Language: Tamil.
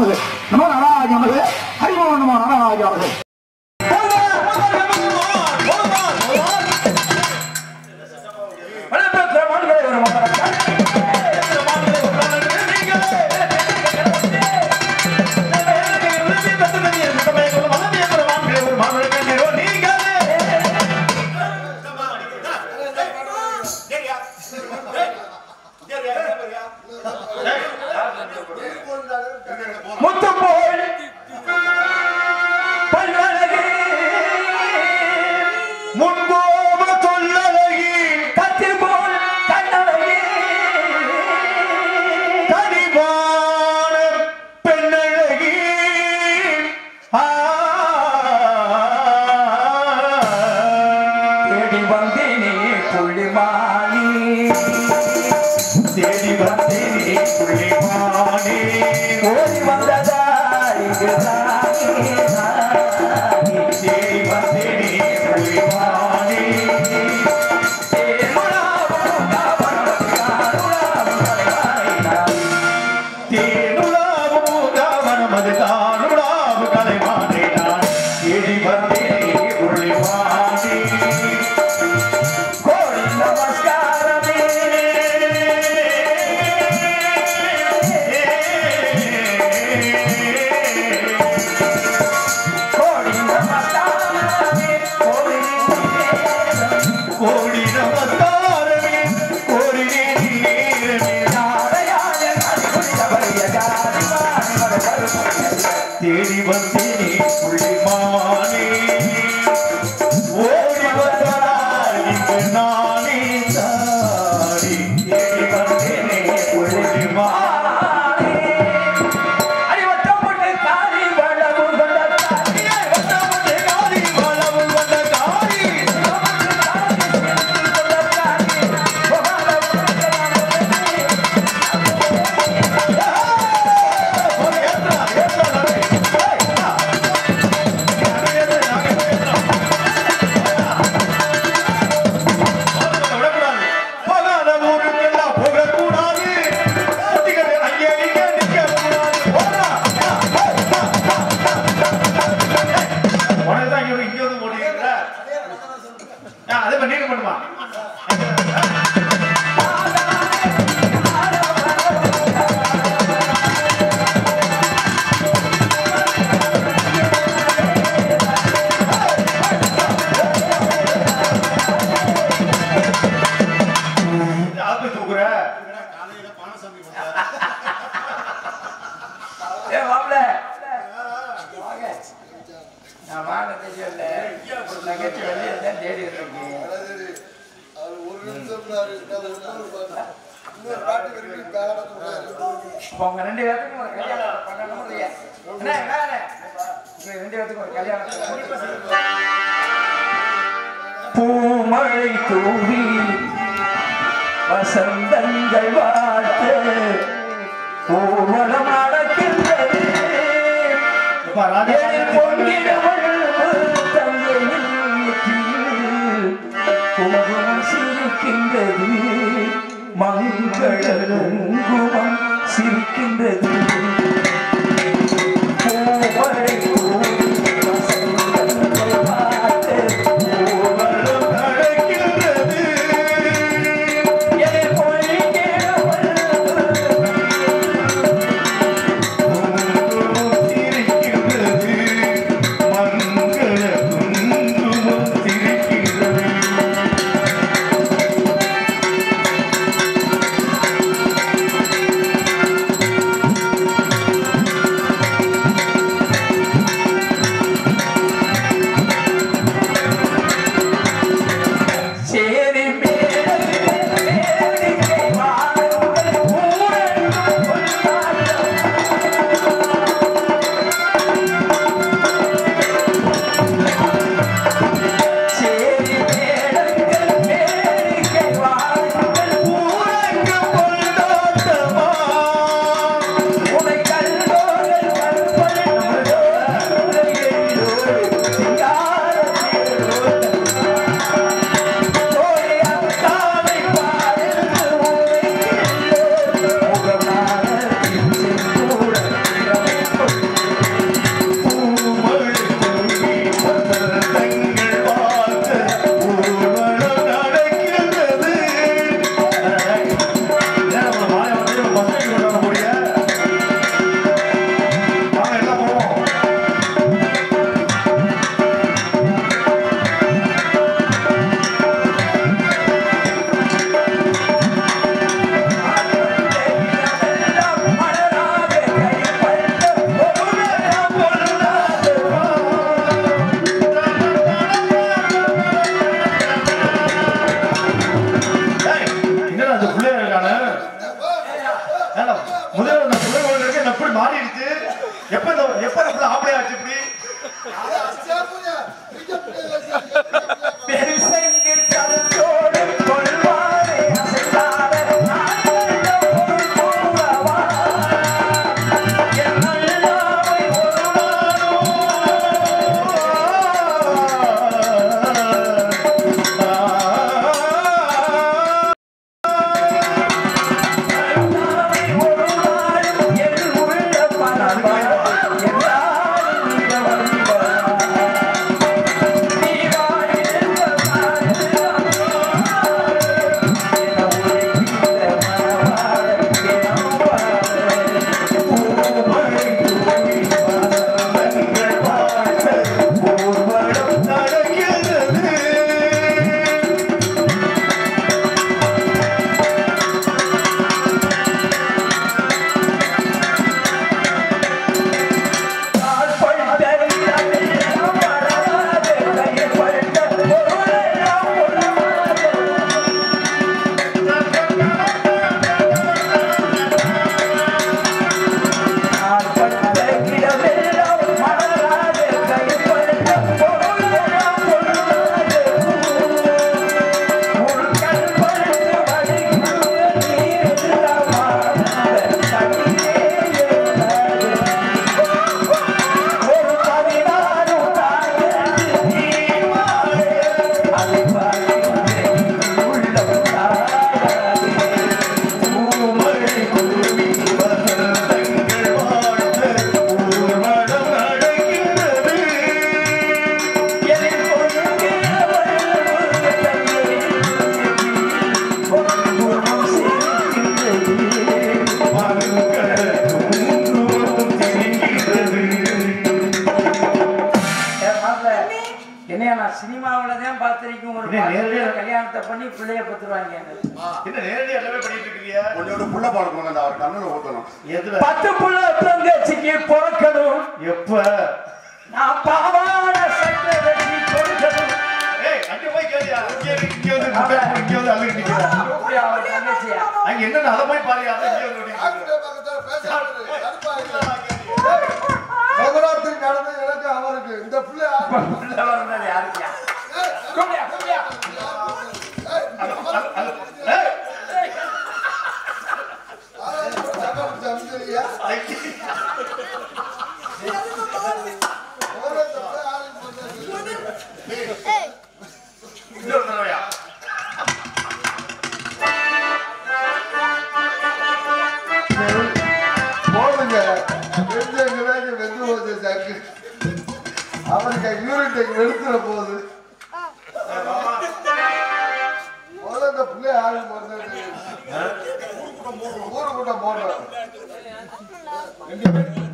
நமது நம நாராஜ நமது ஹரிமோ நம நாராஜ நமது முத்துப்போல் பல்வழகி முன்கோப சொல்லழகி கத்தில் போல் கண்ணழகி கனிவான பெண்ணழகி ஆ. தேடி வந்தேனே புள்ளிமானி தேடி வந்தேனே புள்ளிமானி ஓடி வந்ததா இங்கு நானே நானே. தேடி வந்தேனே புள்ளிமானி தேனுலாவுமது தானுலாவு கலைமானே நான் தேடி வந்தேனே புள்ளிமானி கோடி நமஸ்காரமே கோடி நமஸ்காரமே கோடி நமஸ்காரமே கோடி நீரமே நாராயண அடிபடிய ஜாதிவாணி தேடி வந்தேனே புள்ளிமானே ஓடி வந்தார் இங்கு நானே தாடி தேடி வந்தேனே புள்ளிமானே அடிவட்டப்பட்டு காரி வளவு கொண்ட காரி அடிவட்டப்பட்டு காரி வளவு கொண்ட காரி போகாத ஊருக்கெல்லாம் போகக்கூடாது குட்டிகளே அங்கே இங்கே நிற்கக்கூடாது போடா உனக்கு தான் இங்க இங்க வந்து போடுவீங்கள அதே பண்ணி நீங்க பண்ணுமா ஆப்பு தூக்குற ஏ மாப்பிள வாங்க நான் வாங்க தெரியல தங்கச்சி வெளியே தான் தேடி இருக்கேன் அப்போ உங்க ரெண்டு பேர்த்துக்கும் ஒரு கல்யாணம் பண்ணணும் இல்லையா என்ன என்ன என்ன? உங்க ரெண்டு பேர்த்துக்கும் ஒரு கல்யாணம் பூமழை தூவி வசந்தங்கள் வாழ்த்து ஊர்வலம் நடக்கின்றது எழில் பொங்கிடுவள் தங்கையில் நெற்றியில் குங்குமம் சிரிக்கின்றது மங்கள குங்குமம் சிரிக்கின்றது பூமழை தூவி வசந்தங்கள் வாழ்த்து ஊர்வலம் நடக்கின்றது எழில் பொங்கிடுவள் ஆ மனுஷன் எப்படி மாறிடுச்சு எப்ப இந்த எப்ப இந்த ஆம்பளை ஆச்சு இப்படி பெருசெங்கு கருத்தோடு கொள்வாரே அசைந்தாட நாட்டெல்லாம் ஒரு பூங்கவா. என் நல்லாவை ஒரு நாளை ஒரு நாள் என் உள்ள பரவா. எல்லாரும் இங்க வருவா. நீ வாழ்கின்ற ஒரு பதினாறு என்னையா நான் சினிமாவில தான் பார்த்திருக்கேன் ஒரு என்ன நேரடியா- பாட்டுல கல்யாணத்தை பண்ணி பிள்ளைய பத்துருவாங்க என்ன நேரடியா எல்லாமே பண்ணிட்டு இருக்கிறியா கொஞ்சோண்டு புள்ள பழக்கம் அந்த அவர் கண்ணுல ஊத்தணும் எதுல பத்து புள்ள தங்கச்சிக்கு பிறக்கணும் எப்ப நான் பாவாட சட்டை வெட்டி கொடுக்கணும் ஏய் அங்க போய் கேளியா இங்க இருக்கு, இங்க வந்து முட்டை, இங்க வந்து அழுகிட்டு நிக்கிறா. அப்படி அவன் தங்கச்சியா அங்க என்னன்னு அதை போய் பாரு அதை இங்க வந்து ஓடிட்டு நவராத்திரி நடந்த எனக்கு அவருக்கு இந்த பிள்ளை உள்ள வந்தது யாருக்கியா கூப்பிடியா கூப்பிடியா சமைச்சரியா இன்னொரு தடவையா போடுங்க வெஞ்சங்கிறாங்க வெந்து போச்சு சங்கு அவருக்கு யூரின் டேக் எடுத்துட போகுது முதல்ல இந்த பிள்ளை ஆளு போடுறது ஊரு கூட்டம் போடுறோம்